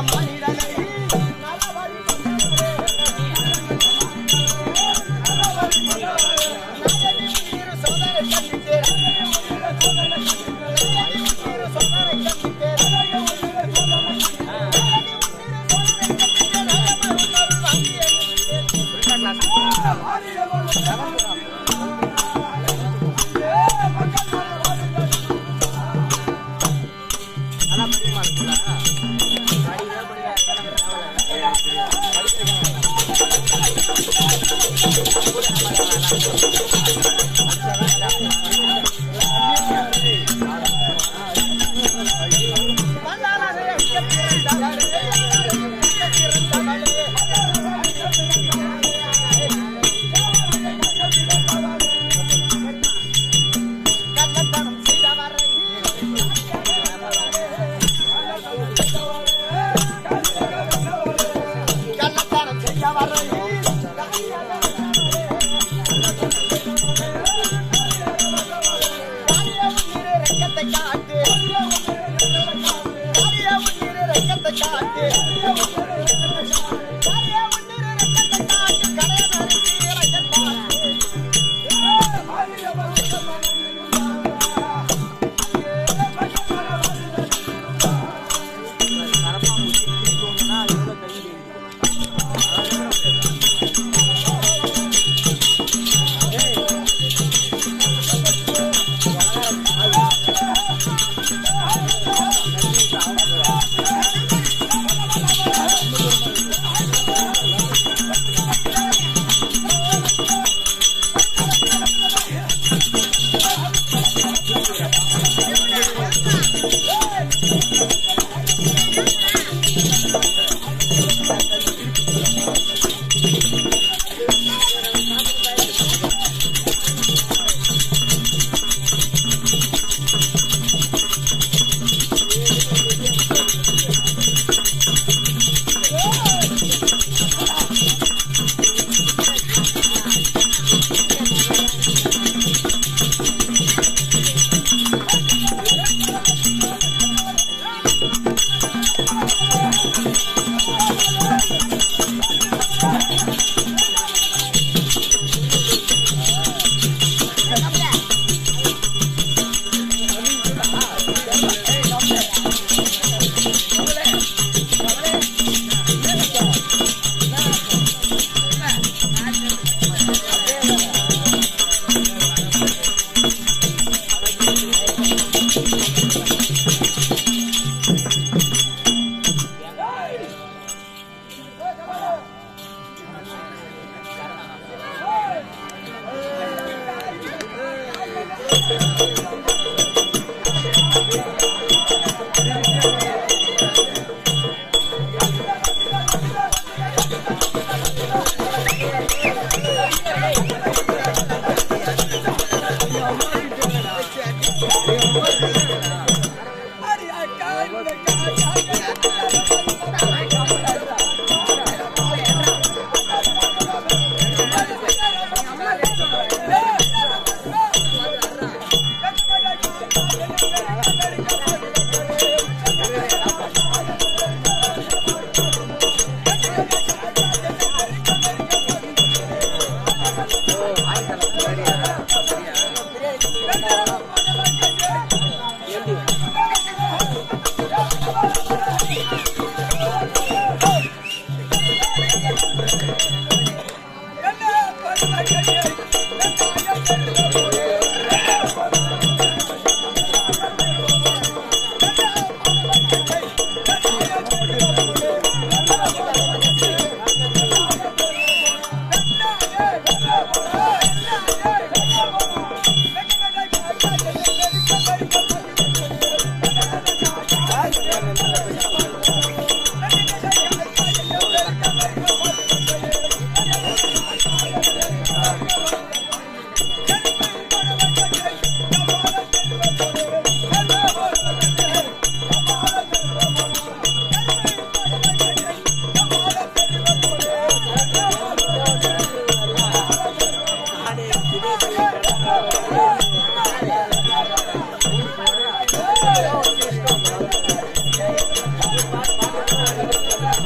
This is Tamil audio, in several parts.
ஆ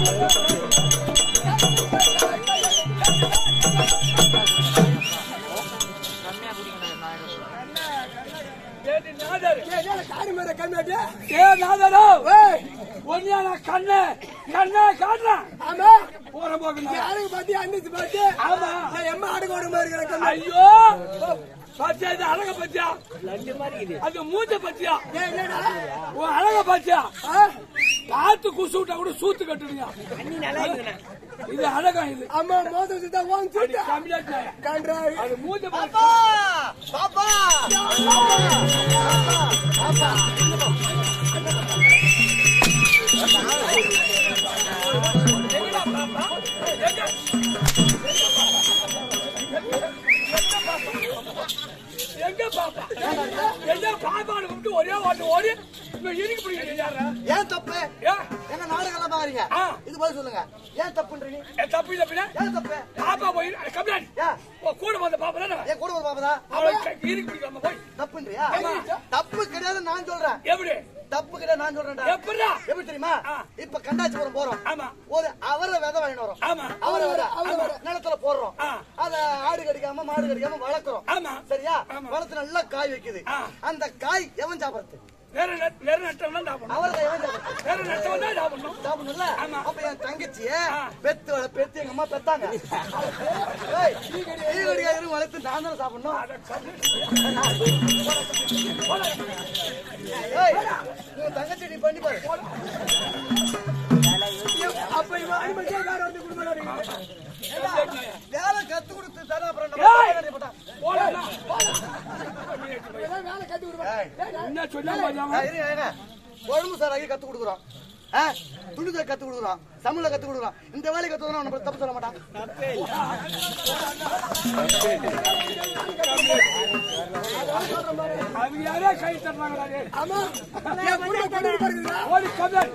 ஏடி நாதர். ஏய், என்ன காரி மேல கண்ணாடி ஏ நாதரோ. ஏய் உன்னையா நான் கண்ணு கண்ணை காட்டுறேன். ஆமா போற போக்கு நீ நான். அழகு பார்த்து அன்னிச்சு பார்த்து ஆமா. நான் எம்மா அடகு ஒரு மாதிரி இருக்கிறேன் கண்ணு ஐயோ பாத்தியா இது அழக பத்தியா அது மூஞ்ச பத்தியா ஏய் என்னடா உன் அழக பத்தியா ஆ? பார்த்து குசு விட்டா கூட சூத்து கட்டுடுங்க இது அழகா இது அம்மா மோசம் சுத்தா வாங்க அடி சுத்தா கம்மியா இருக்காயா? கன்றாய் அது மூஞ்ச பாப்பா பாப்பா எங்க பாப்பா எங்க பாப்பான்னு கூப்பிட்டு ஒரே ஓட்டு ஓடி இவன் இறுக்கி பிடிக்கிறீங்க யாரா ஏன் தப்பு ஏன் என்ன நாடகம் பாருங்க ஆ. இது பதில் சொல்லுங்க ஏன் தப்புன்ற நீ என் தப்பு இல்ல பின்ன ஏன் தப்பு பாப்பா போய் கம்மியாடி ஏன் கூட வந்த பாப்பா தானே என் கூட ஒரு பாப்பதா அவளை இறுக்கி பிடிக்காம போய் தப்புன்றியா ஆமா. தப்பு கிடையாது நான் சொல்றேன் எப்படி தப்பு கிடையாது நான் சொல்றேன்டா எப்படிடா எப்படி தெரியுமா ஆ. இப்ப கண்டாச்சிபுரம் போறோம் ஆமா ஒரு அவரை விதை வாங்கிட்டு வரோம் ஆமா அவரை விதை அவரை விதை. நிலத்துல போடுறோம் ஆ. அத ஆடு கடிக்காம மாடு கடிக்காம வளர்க்குறோம் ஆமா சரியா ஆமா. வளர்த்து நல்லா காய் வைக்குது ஆ. அந்த காய் எவன் சாப்பிடுறது வேற நெ- வேற நட்டம்னா சாப்பிடணும் அவரை எவன் சாப்பிடுறது வேற நட்டம் தான் சாப்பிடணும் சாப்பிடணும்ல ஆமா. அப்ப என் தங்கச்சிய ஆ. பெத்து வள பெத்து எங்க அம்மா பெத்தாங்க ஏய், டீ கடிக்காதவரும் வளர்த்து நான் தானே சாப்பிடணும் ஏய், உன் தங்கச்சி நீ பண்ணி பாரு அப்ப இவன் அனுமதியே வேற வந்து கொடுக்க வேலை கத்து கொடுத்து தர அப்புறம் ஏய்! நம்ம வேலை போட்டா. போடா வேலை கட்டி கொடுக்க ஏய், என்ன சொன்னா பாத்தியா ஏய், இருங்க, இருங்க. குழம்பு சார் ஆகி கத்து கொடுக்குறோம் ஆ, துணிதை கத்து கொடுக்குறோம் தமிழ்ல கத்து கொடுக்குறோம் இந்த வேலையை கத்து நம்ம தப்பு சொல்ல மாட்டான் அவங்க யாரே கை தட்டுறாங்களா டேய்? ஆமா என் குடும்ப கொண்டு பாருங்களா ஓடி கம்மியாடி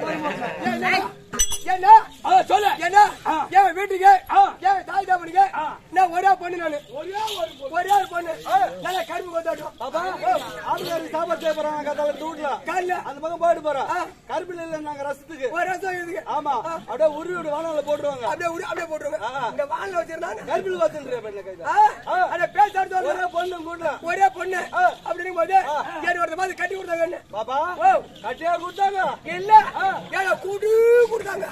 என்ன என்ன அதான் சொல்லு என்ன ஆ. என் வீட்டுக்கு ஆ. என் தாய் தாப்பனுக்கு ஆ. நான் ஒரே பொண்ணு நானு ஒரே ஒரு பொண்ணு. ஒரே ஒரு பொண்ணு நல்லா கரும்பு கொண்டாட்டம் ஆளுநர் சாப்பாடு செய்ய போறாங்க கத்தால தூட்ல காலைல அந்த பக்கம் போயிட்டு போறோம் ஆ. கருப்பில் இல்ல நாங்க ரசத்துக்கு ஒரு ரசம் இருக்கு ஆமா அப்படியே உருவி விடு வானால போட்டுருவாங்க அப்படியே உரி- அப்படியே போட்டுருவேன் ஆ. இந்த வானில வச்சிருந்தாங்க கருப்பில் பார்த்துன்ற பெண்ண கைதா அத பேசாரு ஒரே பொண்ணு கூட்டல ஒரே பொண்ணு அப்படின்னு போது ஏறி ஒருத்த மாதிரி கட்டி கொடுத்தாங்க பாப்பா ஓ. கட்டியா கொடுத்தாங்க இல்ல ஏன்னா கூடு கொடுத்தாங்க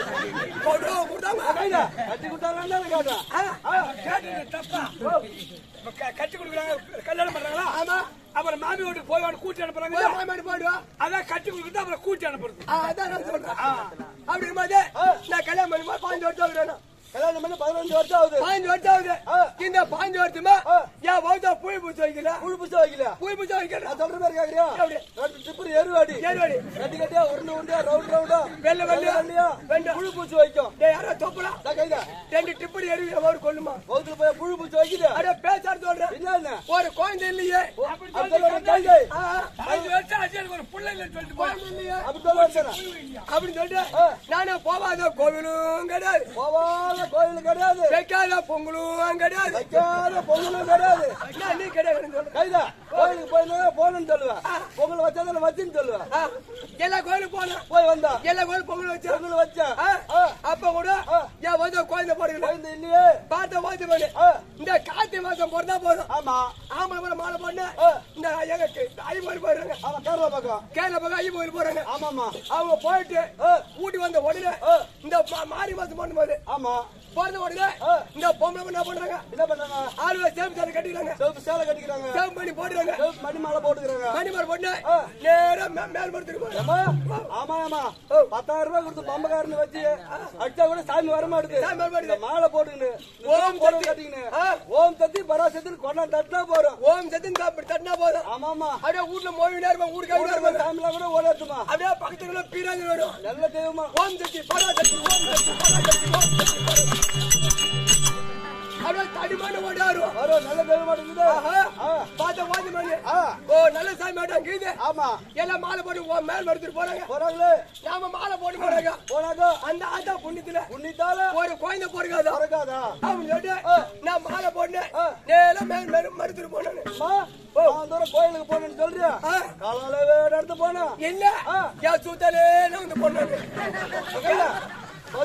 கொடு கொடுத்தாங்க கைதா கட்டி கொடுத்தாங்கன்னு கேட்டேன் கேட்டது தப்பா இப்ப க- கட்டி கொடுக்குறாங்க கல்யாணம் பண்றாங்களா ஆமா அப்புறம் மாமி வீட்டுக்கு போய் அவனை கூட்டி அனுப்புறாங்க போய் மாமாடி போயிடுவா அதான் கட்டி கொடுக்குறது அப்புறம் கூட்டி அனுப்புறது அதான் நான் சொல்றேன் அப்படி போது நான் கல்யாணம் பண்ணி பாஞ்சு வருஷம் ஆகுது கல்யாணம் பண்ணி பதினஞ்சு வருஷம் ஆகுது பாஞ்சு வருஷம் ஆகுது இந்த பாஞ்சு வருஷமா என் வகுத்தா புளி பூச்சி வைக்கல புழு புடிச்சா வைக்கல புளி பூச்சி வைக்கல நான் சொல்ற மாதிரி கேக்குறியா எப்படி? ரெண்டு டிப்பர் எருவாடி ஏறுவாடி கட்டி கட்டியா உருண்டு உருண்டியா ரவுண்ட் ரவுண்டா வெள்ளை வெள்ளையா வெள்ளையா வெண்டை. புழு பூச்சி வைக்கும் டேய் யாரோ தொப்பலாம் நான் கைதா ரெண்டு டிப்படி எருவி எவ்வளவு கொள்ளுமா வகுத்துல போய் புழு பூச்சி வைக்குது அட பேசாரு சொல்றேன் என்ன ஒரு குழந்தை இல்லையே அப்படி அப்படி சொல்லி சொல்ல கைதை ஆ, அஞ்சு வருஷம் ஆச்சு எனக்கு ஒரு பிள்ளை இல்லைன்னு சொல்லிட்டு போய் குழந்தை இல்லையே அப்படி சொல்ல வச்சேன் அப்படின்னு சொல்லிட்டு நானே போவாத கோவிலும் கிடையாது போவாத கோயில் கிடையாது வைக்காத பொங்கலும் கிடையாது வைக்காத பொங்கலும் கிடையாது நான் நீ கிடையாதுன்னு சொல்றேன் கைதா கோயிலுக்கு போய் போகணும்னு சொல்லுவேன் பொங்கல் வச்சாதான் வச்சுன்னு சொல்லுவேன் ஆ, எல்லா கோயிலும் போனேன் போய் வந்தா எல்லா கோயிலும் பொங்கல் வச்சேன் பொங்கல் வச்சேன் ஆ, அப்ப கூட என் வந்து குழந்தை போடுகிறேன் குழந்தை இல்லையே பார்த்த வாத்தி பண்ணு இந்த கார்த்திகை மாசம் பிறந்தா போதும் ஆமா ஆம்பளை கூட மாலை போடனு இந்த எங்க ஐம்பது போயிடுறாங்க ஆமா கேரளா பக்கம் கேரளா பக்கம் ஐம்பது போறாங்க ஆமாமா அவங்க போயிட்டு ஊட்டி வந்த உடனே இந்த மா- மாரி மாசம் பண்ணும்போது ஆமா பிறந்த உடனே இந்த பொம்பளை என்ன பண்றாங்க என்ன பண்றாங்க ஆளுவ சேம் சாலை கட்டிக்கிறாங்க சிவப்பு சேலை கட்டிக்கிறாங்க சேம் பண்ணி போடுறாங்க சிவப்பு மணி மாலை போட்டுக்கிறாங்க மணிமார் போட்டு நேரா மே- மேல் படுத்துட்டு ஏம்மா? ஆமா ஆமா பத்தாயிரம் ரூபாய் கொடுத்து பம்பக்காரன்னு வச்சு அடிச்சா கூட சாமி வர மாட்டுது சாமி வர மாட்டுது. இந்த மாலை போட்டுக்கின்னு இந்த ஓம் சிவப்பு புடவை சக்தி. கட்டிக்கின்னு ஆ. ஓம் சத்தி பராசத்தின்னு கொண்டாந்து தட்டினா போறோம் ஓம் சத்தின் அப்படி தட்டினா போதும் ஆமாமா அப்படியே வீட்டுல மோவி நேரம் ஊருக்கு இருப்பாங்க சாமிலாம் கூட ஓடாதுமா அப்படியே பக்கத்துல பீராங்க வரும் நல்ல தெய்வமா ஓம் சக்தி பராசக்தி ஓம் சக்தி பராசக்தி ஓம் சக்தி பராசக்தி. அப்படியே தடிமான ஓடாரும் வரும் நல்ல தெய்வமா இருக்குது பார்த்த வாதி மணி ஆ. ஓ நல்ல சாமி மாட்டாங்க இது ஆமா எல்லாம் மாலை போட்டு ஓ மேல் மடுத்துட்டு போறாங்க போறாங்களே நாம மாலை போட்டு போறாங்க போனாக்கா அந்த ஆத்தா புண்ணியத்துல உன்னித்தால ஒரு குழந்தை பிறகாதா பிறக்காதா அப்படின்னு சொல்லிட்டு நான் மாலை போட்டு நேரா மேல் மேல் மடுத்துட்டு போனேன் அம்மா நான் தூரம் கோயிலுக்கு போனேன்னு சொல்றியா ஆ. காலால வேட எடுத்து போனா இல்ல என் சூத்தாலே நான் வந்து பொண்ணு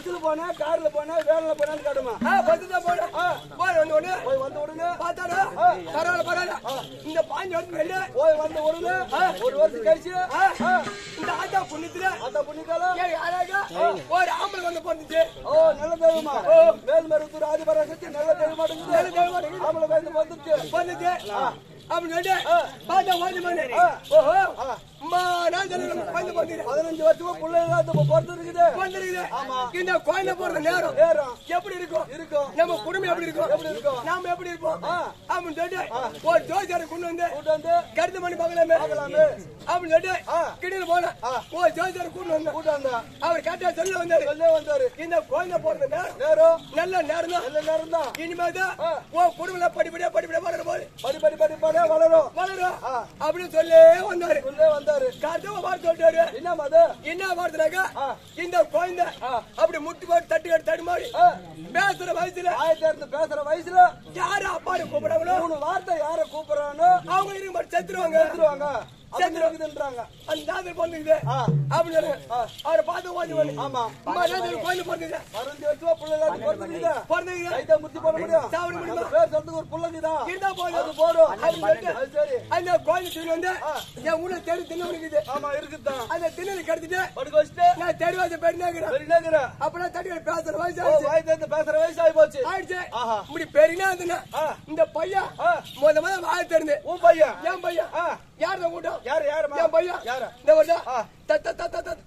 பஸ்ல போனா கார்ல போனா வேன்ல போனான்னு காட்டுமா ஆ, பத்து தான் போனேன். போய் வந்த உடனே போய் வந்த உடனே பார்த்தாடா, பரவாயில்ல, பரவாயில்ல. இந்த பாஞ்சு வருஷம் வெளியே, போய் வந்த உடனே ஒரு வருஷம் கழிச்சு ஆ, இந்த ஆத்தா புண்ணியத்துல அந்த புண்ணியக்காலம் ஏன் அழகா ஒரு ஆம்பளை வந்து பிறந்துச்சு. ஓ நல்ல தெய்வமா மேல்மருத்தூர் ஆதிபராசக்தி நல்ல தெய்வம் மாட்டேங்குது ஆம்பளை பயந்து வந்துருச்சு பிறந்துச்சு. அப்படின்னு சொல்லிட்டு, பார்த்தா ஓடி மணி. ஓஹோ, அம்மா, நான் சொல்லல, குழந்தை பிறந்துக்குது. பதினஞ்சு வருஷமா பிள்ளை இல்லாத பொறுத்து இருக்குது பிறந்திருக்குது. இந்த குழந்தை பிறந்த நேரம் நேரம் எப்படி இருக்கும் இருக்கும் நம்ம குடும்பம் எப்படி இருக்கும் எப்படி இருக்கும்? நாம எப்படி இருப்போம் அப்படின்னு சொல்லிட்டு ஒரு ஜோசியரை கொண்டு வந்து கூட்டு வந்து கருத்து பண்ணி பார்க்கலாமே பார்க்கலாமே. அப்படின்னு சொல்லிட்டு கிடியில போனேன் ஒரு ஜோசியரை கொண்டு வந்தேன் கூட்டு வந்தா அவர் கேட்டா சொல்ல வந்தாரு சொல்லே வந்தாரு இந்த குழந்தை பிறந்த நேரம் நேரம் நல்ல நேரம் தான் நல்ல நேரம் தான் இனிமேதான் உன் குடும்பல படிப்படியா படிப்படியா வளர போது படி படி படி படி வளரும் வளரும் அப்படின்னு சொல்லி வந்தாரு சொல்லே வந்தாரு கருத்து வார்த்தை சொல்லிட்டாரு என்ன மது என்ன வார்த்தைனாக்கா இந்த குழந்தை அப்படி முட்டி போட்டு தட்டி எடுத்து தடுமாறி பேசுற வயசுல ஆயிரத்தி இருந்து பேசுற வயசுல யாரு அப்பாரு கூப்பிடாங்களோ மூணு வார்த்தை யார கூப்பிடுறானோ அவங்க இருக்க மட்டும் செத்துருவாங்க செத்துருவாங்க செத்துரு. செத்துருவாங்கன்றாங்க அந்த ஜாதகம் பிறந்துக்குது அப்படின்னு சொல்லுங்க அவரை பார்த்து ஓடி வந்து ஆமா அம்மா ஜாதகம் குழந்தை பிறந்துக்குது பதினஞ்சு வருஷமா பிள்ளை இல்லாத பிறந்துருக்குதா பிறந்துக்குது கைத்தா முத்தி போட முடியும் சாப்பிட முடியுமா? அந்த பேர் சொல்றதுக்கு ஒரு புள்ளங்குதா இருந்தா போதும் அது போதும் அப்படின்னு சொல்லிட்டு அது சரி அந்த குழந்தை தூக்கி வந்து என் ஊர்ல தெரு தின்னு இருக்குது ஆமா இருக்குதான் அந்த திண்ணை கெடுத்துட்டு படுக்க வச்சுட்டு நான் தெருவாச பெருநாக்கிறேன் சரி நேக்குற அப்பெல்லாம் தட்டி பேசுற வயசு ஓ ஆயிடுச்சு. வாய் தேர்ந்து பேசுற வயசு ஆகி போச்சு ஆயிடுச்சு ஆஹா. இப்படி பெரியனா இருந்தேன் இந்த பையன் முத முத வாய் திறந்து உன் பையன் என் பையன் ஆ. யார் தான் கூட்டம் யாரு யாருமா என் பையன் யாரு இந்த வருதா ஆ. தத்த தத்த தத்த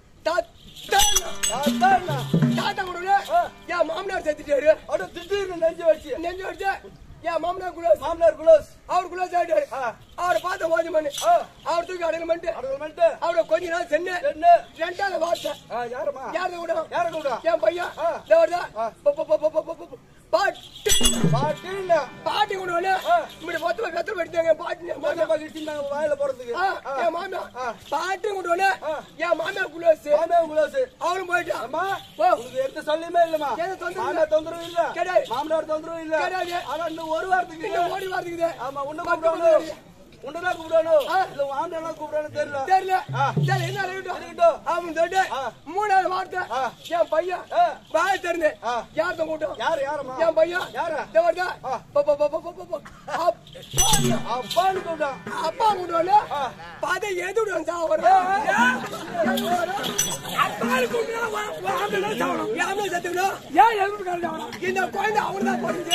தத்த அதான் தாத்தா கூட என் மாமனார் செத்துட்டாரு அட திடீர்னு நெஞ்சு வச்சு நெஞ்சு வச்சு என் மாமனார் குலோஸ் மாமனார் குலோஸ் அவர் குலோஸ் ஆயிட்டாரு ஆ. அவரை பார்த்த ஓதி பண்ணி அவர் தூக்கி அடங்கல் பண்ணிட்டு அடல்மெண்ட் அவரை கொஞ்ச நாள் சென்னு என்ன ரெண்டாவது வார்த்தை ஆ யாருமா யார் கூட யார கூட என் பையன் ஆ. இந்த வருதா ப- ப- ப- ப- ப- ப- பாட்டு பாட்டின்னு பாட்டி கொண்டு வந்து இப்படி மொத்தமா கத்து படித்தாங்க பாட்டி மொத்தமா கிட்டினாங்க வாயில போறதுக்கு ஆ, என் மாமியா பாட்டி கொண்டு வந்து என் மாமியா குலோஸ் மாமனார் குலோஸ் அவரும் போயிட்டான் அம்மா ஓ. உனக்கு எடுத்து சொல்லியுமே இல்லம்மா எது தொந்தரவு மாமனார் தொந்தரவு இல்ல கிடையாது. மாமனார் தொந்தரவு இல்ல கிடையாது. ஆனா இன்னும் ஒரு வாரத்துக்கு இன்னும் ஓடி வாரத்துக்குது ஆமா உன்ன பத்து கூப்பிடணும் மணி உன்னதான் கூப்பிடணும் ஆ. இல்ல உன் ஆம்பளை கூப்பிடணும் தெரியல தெரியல ஆ. சரி என்ன இருக்கட்டும் இருக்கட்டும். அவன் சொல்லிட்டு மூணாவது வார்த்தை ஆ. என் பையன் ஆ. வாய் திறந்து ஆ. யார் தான் கூட்டம் யாரு யாருமா என் பையன் யாரு? இந்த வருதா ப- ப- ப- ப- ப- ப- ப- அப்பா அப்பான்னு கூப்பிட்டான் அப்பா கொண்டு வந்து பாதை எது விடுவான் சாவரம் அப்பாரு கூப்பிட்டா வா- வா, ஆம்பளை தான் சாவணும். யாமே சத்துக்கணும் ஏன் எதிர்ப்புக்காரன் சாவணும்? இந்த குழந்தை அவன் தான் பிறந்து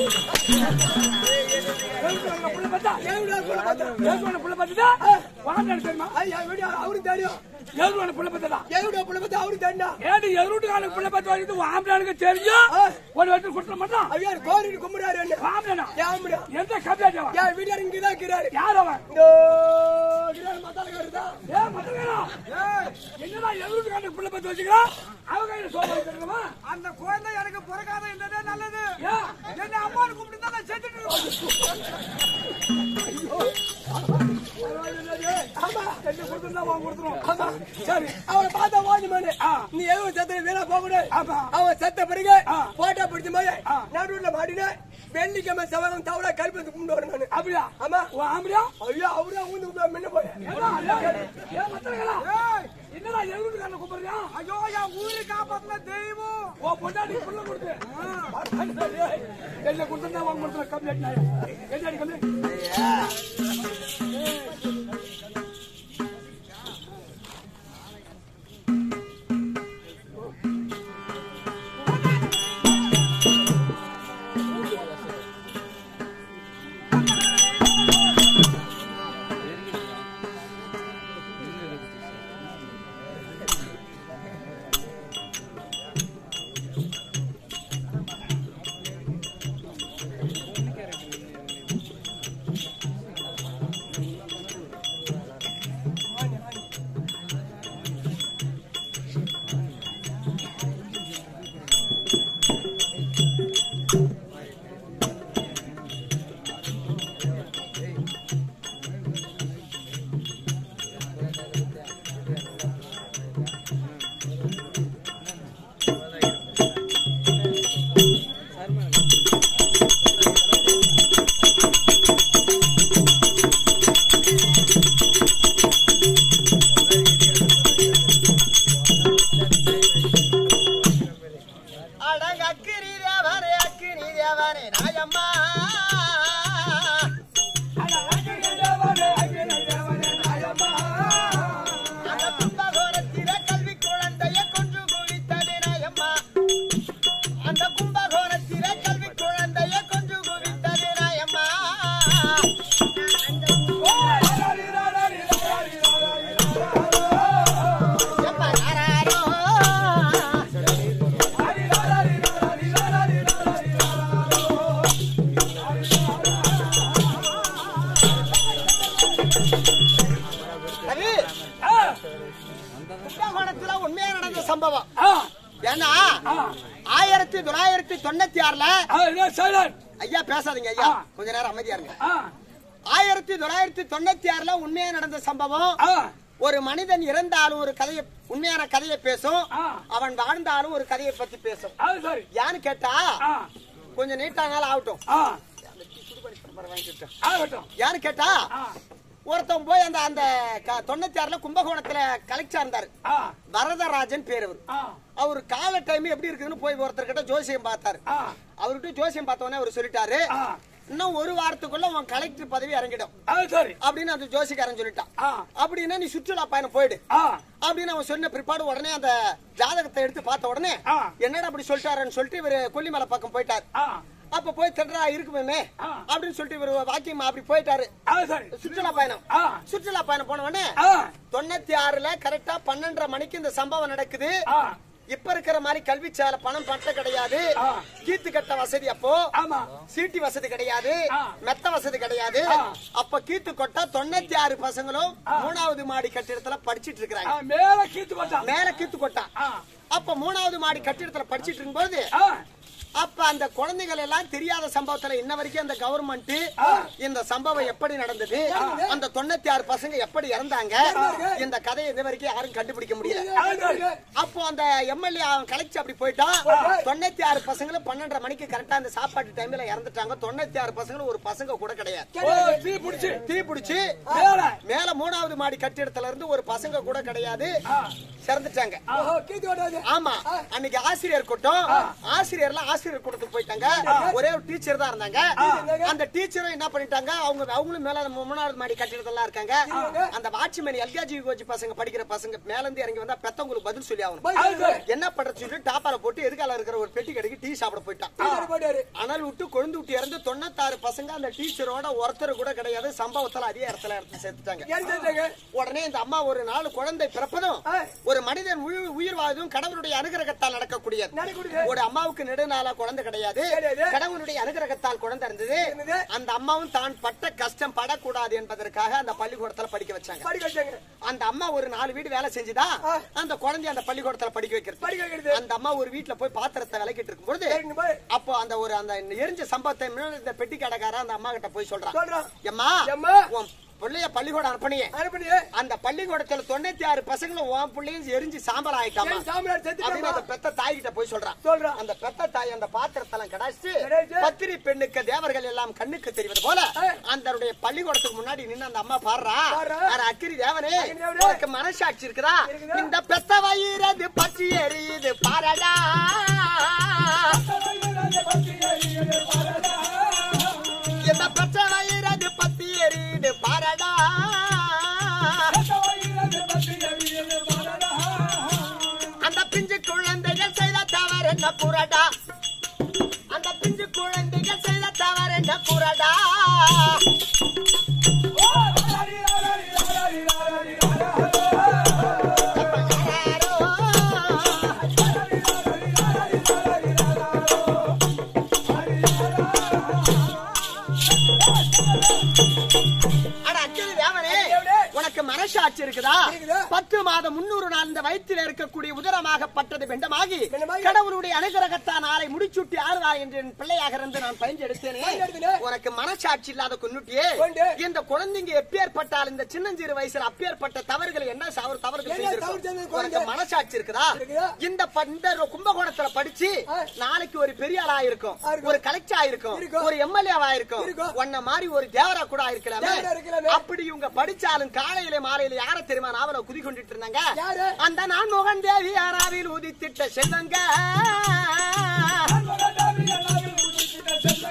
எதிர்ப்புக்காரன் புள்ள பார்த்தா? எதுடா கூட பார்த்தா எதிர்ப்புக்காரன் புள்ள பார்த்ததா? வாண்டான்னு தெரியுமா? ஐயா வீடு அவருக்கு தெரியும் எதிர்ப்புக்காரன் புள்ள பார்த்ததா? எதுடா புள்ள பார்த்தா அவருக்கு தெரியும் ஏன்டி எதிர்வீட்டுக்காரனுக்கு புள்ள பார்த்து வரைக்கும் உன் ஆம்பளையாளுக்கு தெரியும்? ஒரு வருஷம் கொடுத்துட மாட்டான்? ஐயா கோரிட்டு கும்பிடாரு என்ன ஆம்பளைனா? ஏன் எந்த கம்மியாச்சவன்? என் வீட்டுல இங்கதான் இருக்கிறாரு யார் அவன்? இந்த கிராம மத்தாளக்காரர் தான் ஏன் மத்தவங்களா? என்னடா எதிர்வீட்டுக்காரனுக்கு புள்ள பார்த்து வச்சுக்கிறான்? அவன் கையில சோறு வாங்கி தரணுமா? அந்த குழந்தை எனக்கு பிறக்காத இருந்ததே நல்லது ஏன்? என்ன அம்மான்னு கூப்பிட்டு தான் செத்துட்டு ஆமா என்ன கொடுத்திருந்தா வாங்கி கொடுத்துருவோம். ஆமா சரி அவனை பார்த்தா வாங்கி மானு நீ எதுவும் செத்த வீணா போக கூடாது அவன் செத்த பிறகு போட்டோ பிடிச்ச மாதிரி நடுவுல மாட்டின வெள்ளிக்கிழமை செவ்வாய் தவளை கல்பத்து கும்பிட்டு வரேன் நானு அப்படியா? ஆமா உன் ஆம்பளையா? ஐயா அவரா ஊந்து விட்டா முன்ன போய் ஏடா, ஏன் ஏன் மத்தவங்களா? என்னடா எதிர்வீட்டுக்காரனை கூப்பிடுறியா? ஐயோ என் ஊரை காப்பாத்தின தெய்வம் உன் பொண்டாட்டிக்கு புள்ள கொடுத்து. என்ன கொடுத்திருந்தா வாங்கி கொடுத்துருவேன். கம்மியாட்டி நாயே. கம்மியாட்டி, கம்மியாட்டி. தேவனே நாயம்மா அந்த கும்பகோணத்திலே கல்வி குழந்தைய கொன்று குவித்தது நாயம்மா அந்த கும்பகோணத்திலே கல்வி குழந்தைய கொன்று குவித்தது நாயம்மா எப்ப யாராரோ அது கும்பகோணத்துல உண்மையா நடந்த சம்பவம் ஏன்னா ஆயிரத்தி தொள்ளாயிரத்தி தொண்ணூத்தி ஆறுல ஐயா பேசாதீங்க ஐயா கொஞ்ச நேரம் அமைதியா இருங்க ஆயிரத்தி தொள்ளாயிரத்தி தொண்ணூத்தி ஆறுல உண்மையா நடந்த சம்பவம் ஒரு மனிதன் இறந்தாலும் ஒரு கதையை உண்மையான கதையை பேசும் அவன் வாழ்ந்தாலும் ஒரு கதையை பத்தி பேசும் யான்னு கேட்டா கொஞ்சம் நீட்டானாலும் ஆகட்டும் யான்னு கேட்டா ஒருத்தன் போய் அந்த அந்த க- தொண்ணூத்தி ஆறுல கும்பகோணத்துல கலெக்டரா இருந்தாரு வரதராஜன் பேர் அவர் அவர் கால டைம் எப்படி இருக்குதுன்னு போய் ஒருத்தர் கிட்ட ஜோசியம் பார்த்தாரு அவர்கிட்ட ஜோசியம் பார்த்த உடனே அவர் சொல்லிட்டாரு இன்னும் ஒரு வாரத்துக்குள்ள உன் கலெக்டர் பதவி இறங்கிடும் அப்படின்னு அந்த ஜோசிக்காரன் சொல்லிட்டான் அப்படின்னா நீ சுற்றுலா பயணம் போயிடு அப்படின்னு அவன் சொன்ன பிற்பாடு உடனே அந்த ஜாதகத்தை எடுத்து பார்த்த உடனே என்னடா அப்படி சொல்லிட்டாருன்னு சொல்லிட்டு இவரு கொல்லிமலை பக்கம் போயிட்டாரு அப்ப போய் தென்றா இருக்குமே அப்படின்னு சொல்லிட்டு இவரு வாக்கியம் அப்படி போயிட்டாரு சுற்றுலா பயணம் சுற்றுலா பயணம் போன உடனே தொண்ணூத்தி ஆறுல கரெக்டா பன்னெண்டரை மணிக்கு இந்த சம்பவம் நடக்குது இப்ப இருக்கிற மாதிரி கல்வி சேலை பணம் பட்ட கிடையாது கீத்து கட்ட வசதி அப்போ சீட்டி வசதி கிடையாது மெத்த வசதி கிடையாது அப்ப கீத்து கொட்டா தொண்ணூத்தி ஆறு பசங்களும் மூணாவது மாடி கட்டிடத்துல படிச்சிட்டு இருக்கிறாங்க மேல கீத்து போட்டான் மேல கீத்து கொட்டா அப்ப மூணாவது மாடி கட்டிடத்துல படிச்சிட்டு இருக்கும்போது அப்ப அந்த குழந்தைகள் எல்லாம் தெரியாத சம்பவத்துல இன்ன வரைக்கும் அந்த கவர்மெண்ட் இந்த சம்பவம் எப்படி நடந்தது அந்த தொண்ணூத்தி ஆறு பசங்க எப்படி இறந்தாங்க இந்த கதையை இது வரைக்கும் யாரும் கண்டுபிடிக்க முடியல அப்போ அந்த எம்எல்ஏ கலெக்டர் அப்படி போயிட்டான் தொண்ணூத்தி ஆறு பசங்களும் பன்னெண்டரை மணிக்கு கரெக்டா அந்த சாப்பாட்டு டைம்ல இறந்துட்டாங்க தொண்ணூத்தி ஆறு பசங்களும் ஒரு பசங்க கூட கிடையாது ஓ, தீ பிடிச்சு தீ பிடிச்சு மேல. மேல மூணாவது மாடி கட்டிடத்துல இருந்து ஒரு பசங்க கூட கிடையாது சிறந்துட்டாங்க ஆமா அன்னைக்கு ஆசிரியர் கூட்டம் ஆசிரியர்ல ஆசிரியர் கூட்டத்துக்கு போயிட்டாங்க ஒரே ஒரு டீச்சர் தான் இருந்தாங்க அந்த டீச்சரும் என்ன பண்ணிட்டாங்க அவங்க அவங்களும் மேல அந்த மூணாவது மாடி கட்டிடத்துல இருக்காங்க அந்த வாட்ச்மேன் எல்கேஜி யூகேஜி பசங்க படிக்கிற பசங்க மேல இருந்து இறங்கி வந்தா பெத்தவங்களுக்கு பதில் சொல்லி ஆகணும் என்ன பண்றது சொல்லிட்டு டாப்பால போட்டு எதுக்கால இருக்கிற ஒரு பெட்டி கடைக்கு டீ சாப்பிட போயிட்டான் அனல் விட்டு கொழுந்து விட்டு இறந்து தொண்ணூத்தாறு பசங்க அந்த டீச்சரோட ஒருத்தர் கூட கிடையாது சம்பவத்துல அதே இடத்துல இடத்துல சேர்த்துட்டாங்க உடனே இந்த அம்மா ஒரு நாலு குழந்தை பிறப்பதும் ஒரு மனிதன் உயிர் உயிர் வாழ்வதும் கடவுளுடைய அனுகிரகத்தால் நடக்கக்கூடியது நடக்கக்கூடியது. ஒரு அம்மாவுக்கு நெடுநாளா குழந்தை கிடையாது கிடையாது. கடவுளுடைய அனுகிரகத்தால் குழந்தை இருந்தது இருந்தது. அந்த அம்மாவும் தான் பட்ட கஷ்டம் படக்கூடாது என்பதற்காக அந்த பள்ளிக்கூடத்துல படிக்க வச்சாங்க அந்த அம்மா ஒரு நாலு வீடு வேலை செஞ்சுதா அந்த குழந்தைய அந்த பள்ளிக்கூடத்துல படிக்க வைக்கிறது படிக்க வைக்கிறது. அந்த அம்மா ஒரு வீட்டுல போய் பாத்திரத்தை விளக்கிட்டு இருக்கும் பொழுது அப்போ அந்த ஒரு அந்த எரிஞ்ச சம்பவத்தை முன்னாடி இந்த பெட்டி கடைக்கார அந்த அம்மா கிட்ட போய் சொல்றான் சொல்றான். எம்மா எம்மா. உன் பிள்ளைய பள்ளிக்கூடம் அனுப்பினியே அந்த பள்ளிக்கூடத்துல தொண்ணூத்தி ஆறு பசங்களும் உன் பிள்ளையும் எரிஞ்சு சாம்பல் ஆயிட்டாமா அப்படின்னு அந்த பெத்த தாய் கிட்ட போய் சொல்றான் சொல்றான். அந்த பெத்த தாய் அந்த பாத்திரத்தெல்லாம் கடாச்சு கடாய்ச்சு. பத்திரி பெண்ணுக்கு தேவர்கள் எல்லாம் கண்ணுக்கு தெரிவது போல அந்த பள்ளிக்கூடத்துக்கு முன்னாடி நின்னு அந்த அம்மா பாடுறா பாடுறா. அட அக்கிரி தேவனே அக்கிரி தேவனே. உனக்கு மனசாட்சி இருக்குதா இருக்குதா? இந்த பெத்த வயிறது பற்றி எரியுது பாரடா இந்த பெத்த வயிறது பத்தி எரியுது பாரடா அந்த பிஞ்சு குழந்தைகள் செய்த தவறு என்ன புரடா அந்த பிஞ்சு குழந்தைகள் செய்த தவறு என்ன புரடா அட அக்கினி தேவனே, உனக்கு மனசாட்சி இருக்குதா இருக்குதா? பத்து மாதம் முன்னூறு நாள் இந்த வயிற்றில் இருக்கக்கூடிய உதரமாகப்பட்டது வெண்டமாகி வெண்டமாகி. கடவுளுடைய அனுகிரகத்தான் நாளை முடிச்சுட்டி ஆறுவா என்று என் பிள்ளையாக இருந்து நான் பயந்து எடுத்தேனே பயந்தெடுத்தேனே. உனக்கு மனசாட்சி இல்லாத குன்னுட்டியே கொண்டு. இந்த குழந்தைங்க எப்பேற்பட்டால் இந்த சின்னஞ்சிறு வயசுல அப்பேற்பட்ட தவறுகள் என்ன சவறு தவறுகள் என்ன செய்திருக்கும்? தவறு செய்தது உனக்கு குழந்தை? மனசாட்சி இருக்குதா இருக்குதா? இந்த ப- இந்த கும்பகோணத்துல படிச்சு ஆ. நாளைக்கு ஒரு பெரிய ஆளா இருக்கும் இருக்கும். ஒரு கலெக்டர் ஆயிருக்கும் இருக்கும். ஒரு எம்எல்ஏவா இருக்கும் இருக்கும். உன்ன மாதிரி ஒரு தேவரா கூட ஆயிருக்கலாமே தேவரா இருக்கலாமே. அப்படி இவங்க படிச்சாலும் காலையில மாலையில யார தெரியுமா நாவல குதி கொண்டுட்டு இருந்தாங்க யாரு? அந்த நான் மோகன் தேவி யாராவில் உதித்திட்ட செல்வங்க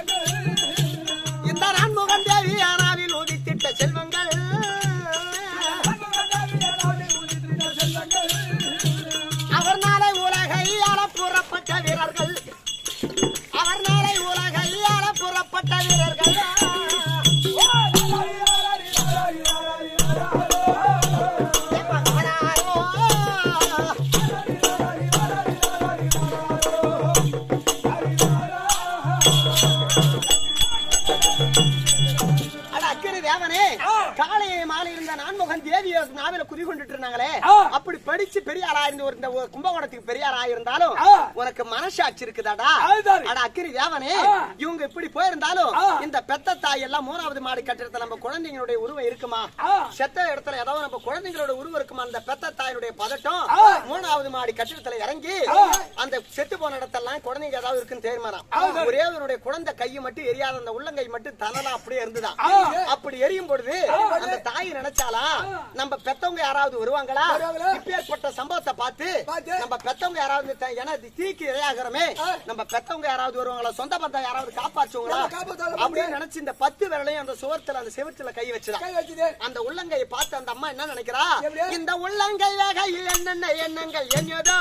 உட்கார்ந்து தேவிய நாவில குதி கொண்டுட்டு இருந்தாங்களே ஆ. அப்படி படிச்சு பெரிய ஆளா இருந்து ஒரு இந்த ஒரு கும்பகோணத்துக்கு பெரிய ஆளா இருந்தாலும் ஆ. உனக்கு மனசாட்சி இருக்குதாடா அதுதானே. அட அக்கிரி தேவனே ஆ. இவங்க இப்படி போயிருந்தாலும் ஆ. இந்த பெத்த தாய் எல்லாம் மூணாவது மாடி கட்டிடத்துல நம்ம குழந்தைங்களுடைய உருவம் இருக்குமா ஆ. செத்த இடத்துல ஏதாவது நம்ம குழந்தைங்களோட உருவம் இருக்குமா அந்த பெத்த தாயினுடைய பதட்டம் ஆ. மூணாவது மாடி கட்டிடத்துல இறங்கி ஆ. அந்த செத்து போன இடத்தெல்லாம் குழந்தைங்க ஏதாவது இருக்குன்னு தெரியுமாறாம் அதுதானே. ஒரே ஒருவருடைய குழந்தை கை மட்டும் எரியாத அந்த உள்ளங்கை மட்டும் தனலா அப்படியே இருந்துதான் ஆ. அப்படி எரியும் பொழுது அந்த தாய் நினைச்சாலா நம்ம பெத்தவங்க யாராவது வருவாங்களா வருவாங்களா? இப்பேற்பட்ட சம்பவத்தை பார்த்து பார்த்து. நம்ம பெத்தவங்க யாராவது த- ஏன்னா இது தீக்கு இரையாகிறோமே ஆ. நம்ம பெத்தவங்க யாராவது வருவாங்களா சொந்த பந்தம் யாராவது காப்பாற்றுவாங்களா நம்ம காப்பாத்துவாங்களா? அப்படின்னு நினைச்சு இந்த பத்து விரலையும் அந்த சுவத்துல அந்த செவத்துல கை வச்சுதான் கை வச்சுது அந்த உள்ளங்கையை பார்த்து அந்த அம்மா என்ன நினைக்கிறா எப்படி? இந்த உள்ளங்கை வகையில் என்னென்ன எண்ணங்கள் என்னதோ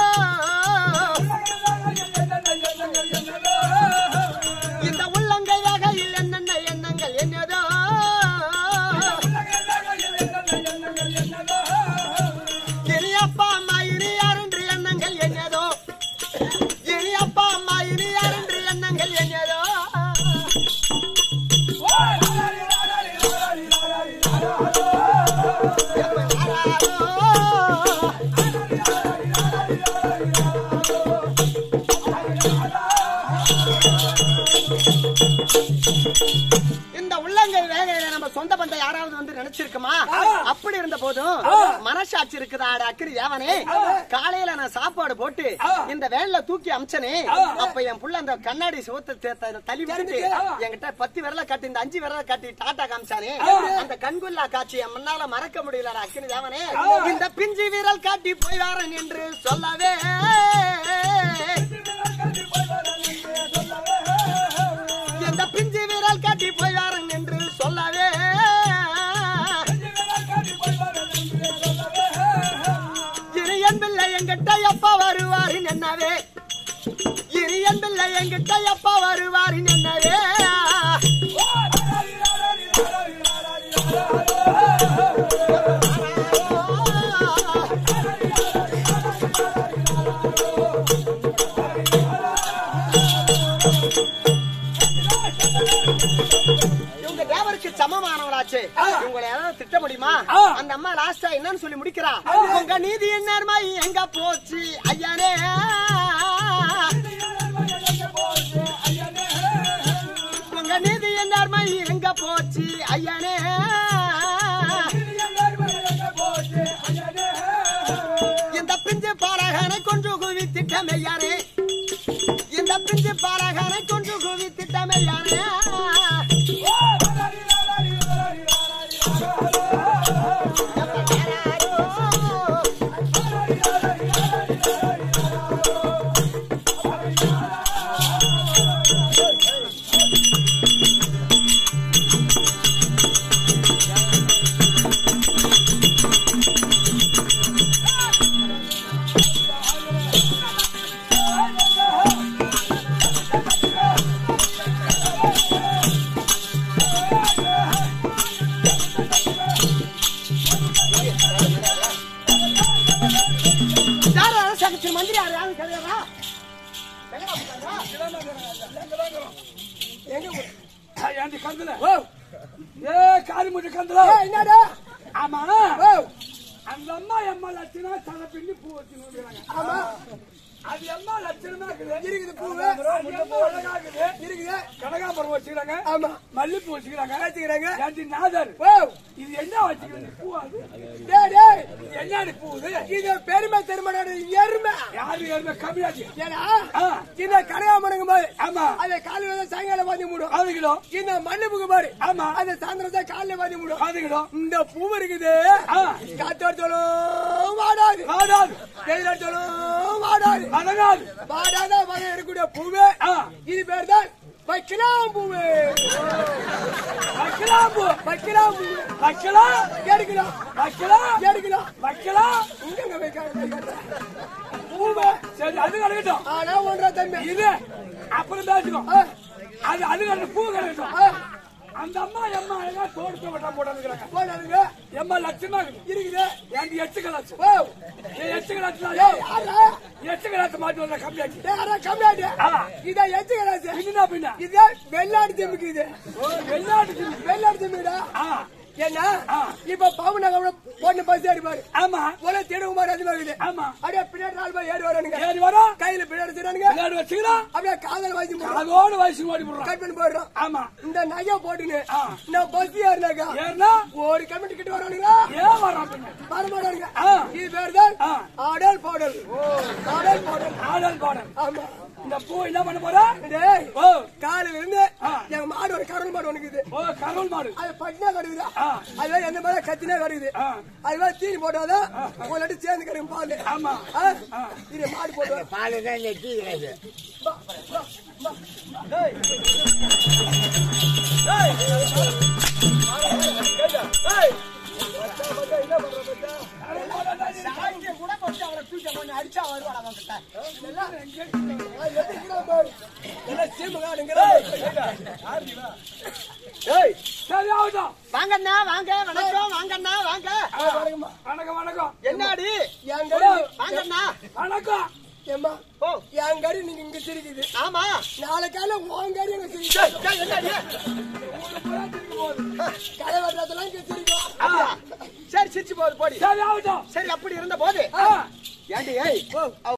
இந்த உள்ளங்கை வகையில் என்னென்ன எண்ணங்கள் என்னதோ இனி அப்பா அம்மா இனி யார் என்று எண்ணங்கள் என்னதோ இனி அப்பா அம்மா இனி யார் என்று எண்ணங்கள் என்னதோ இந்த உள்ளங்கை வேகையில நம்ம சொந்த பந்தம் யாராவது வந்து நினைச்சிருக்குமா அப்படி இருந்த போதும் மனசாட்சி இருக்குதா அட அக்கறி ஏவனே காலையில நான் சாப்பாடு போட்டு இந்த வேன்ல தூக்கி அமிச்சனே அப்ப என் புள்ள அந்த கண்ணாடி சுவத்தை தள்ளி விட்டுட்டு என்கிட்ட பத்து விரல காட்டி இந்த அஞ்சு விரல காட்டி டாட்டா காமிச்சானே அந்த கண்குல்லா காட்சி என் முன்னால மறக்க முடியல அட அக்கறி தேவனே இந்த பிஞ்சு வீரல் காட்டி போய் வாரன் என்று சொல்லவே இந்த பிஞ்சு வீரல் காட்டி போய் வாரன் என்று சொல்லவே இனியன் பிள்ளை எங்கிட்ட எப்ப வருவாரின் என்னவே இனியன் பிள்ளை எங்கிட்ட எப்ப வருவாரின் என்னவே இவங்க தேவருக்கு சமமானவராச்சு இவங்களை யாராவது திட்ட முடியுமா அந்த அம்மா லாஸ்டா என்னன்னு சொல்லி முடிக்கிறா உங்க நீதி நேர்மை எங்க போச்சு ஐயனே உங்க நீதி நேர்மை எங்க போச்சு ஐயனே இந்த பிஞ்சு பாலகனை கொன்று குவித்திட்டமையானே இந்த பிஞ்சு பாலகனை கொன்று குவித்திட்டமையானே யார் அரசாங்கத்தின் மந்திரி யார் யாரும் கிடையாதா ஏண்டி கந்துல ஏ காரி முட்டை கந்துல என்னடா ஆமா ஓ அந்த அம்மா எம்மா லட்சணம் தலை பின்னி பூ வச்சுக்கிறாங்க ஆமா அது எம்மா லட்சணமா இருக்குது இருக்குது பூவு. அது எம்மா அழகா இருக்குது இருக்குது கனகாம்பரம் வச்சுக்கிறாங்க ஆமா மல்லிப்பூ வச்சுக்கிறாங்க வச்சுக்கிறாங்க ஏண்டி நாதர் ஓ இது என்ன வச்சுக்கிறது பூ அது டேய் டேய் இது என்னடி பூ இது இது பெருமை திருமணம் எருமை யாரு யாருமே கம்மியாச்சு ஏன்னா ஆ. இந்த கனகாமரங்க மாதிரி ஆமா அதை காலையில தான் சாயங்காலம் வாங்கி மூடும் அது கிலோ இந்த மல்லிப்புக்கு பாரு ஆமா அந்த சாயந்தரம் தான் காலையில வாங்கி மூடும் அது கிலோ இந்த பூ இருக்குது ஆ. காத்தடிச்சாலும் வாடாது வாடாது வெயில் அடிச்சாலும் வாடாது வதங்காது வாடாத வகை இருக்கக்கூடிய பூவு ஆ. இது பேர் தான் வைக்கலாம் பூவு வைக்கலாம் பூ வைக்கலாம் பூவு வைக்கலாம் எடுக்கலாம் வைக்கலாம் எடுக்கலாம் வைக்கலாம் இங்க வைக்க பூவை சரி அது கிடக்கட்டும் ஆனா ஒன்றா தம்பி இது அப்புறம் பேசிக்கோ ஆ, அது அது கிடக்கு பூ கிடக்கட்டும் ஆ, அந்த அம்மா எம்மா அழகா தோடு வட்டம் போட்டாங்க போடாதுங்க எம்மா லட்சமா இருக்குது இருக்குது ஏன்டி எட்டு கலாச்சு ஓ ஏன் எட்டு கலாச்சு யாரா எட்டு கலாச்சு மாட்டி வந்தா கம்மியாச்சு யாரா கம்மியாட்டு ஆ. இதை எச்சு கிடாச்சு பின்னா பின்ன இது வெள்ளாடு திமுக்கு இது ஓ, வெளிநாட்டு திமிரு. வெள்ளாடு திமுடா ஆ ஏன்னா ஆ. இப்ப பாம்பு நகை பொண்ணு பஸ் ஏறிப்பாரு ஆமா போல தினகுமார் அதிகமாகுது ஆமா அப்படியே பின்னாடி நாலு பேர் ஏறி வரானுங்க ஏறி வரோம் கையில பின்னாடி வச்சுறானுங்க விளையாடு வச்சுக்கிறோம் அப்படியே காதல் வாங்கி அதோட வயசு ஓடி விடுறோம் கட் பண்ணி போயிடுறோம் ஆமா இந்த நகைய போட்டுன்னு ஆ. நான் பஸ் ஏறினாக்கா ஏறினா ஒரு கமிட்டி கிட்ட வரானுங்களா ஏன் வரோம் பின்ன? வர மாட்டானுங்க ஆ. இது பேர் தான் ஆ. ஆடல் பாடல் ஆடல் பாடல் ஆடல் பாடல் ஆமா இந்த பூ என்ன பண்ண போற டேய் ஓ காலையில இருந்து ஆ. எங்க மாடு ஒரு கரல் மாடு ஒண்ணு இருக்குது ஓ கருள் மாடு அது பட்டினா கடுக்குதா ஆ. அதுவே எந்த மாதிரி கத்தினா கடுக்குது ஆ. அதுவே தீனி போட்டாதான் உங்கள்ட்ட சேர்ந்து கிடைக்கும் பால் ஆமா ஆ? இது மாடு போட்டு பால் தான் இங்க டீ எல்லாம் சீம காடுங்கிற சரி ஆகட்டும் வாங்கண்ணா வாங்க வணக்கம் வாங்கண்ணா வாங்க வணக்கம் வணக்கம் என்னடி என் கடி வாங்கண்ணா வணக்கம் ஏம்மா ஓ என் கடி நீங்க இங்க சிரிக்குது ஆமா நாளை காலையில உன் கடி எங்க சிரிக்குது ஏய், என்னடி கடை வெட்டுறதெல்லாம் இங்க சிரிக்கும் அப்படியா? சரி சிரிச்சு போகுது போடி சரி ஆகட்டும் சரி அப்படி இருந்த போது ஆ ஏண்டி ஏய் அவ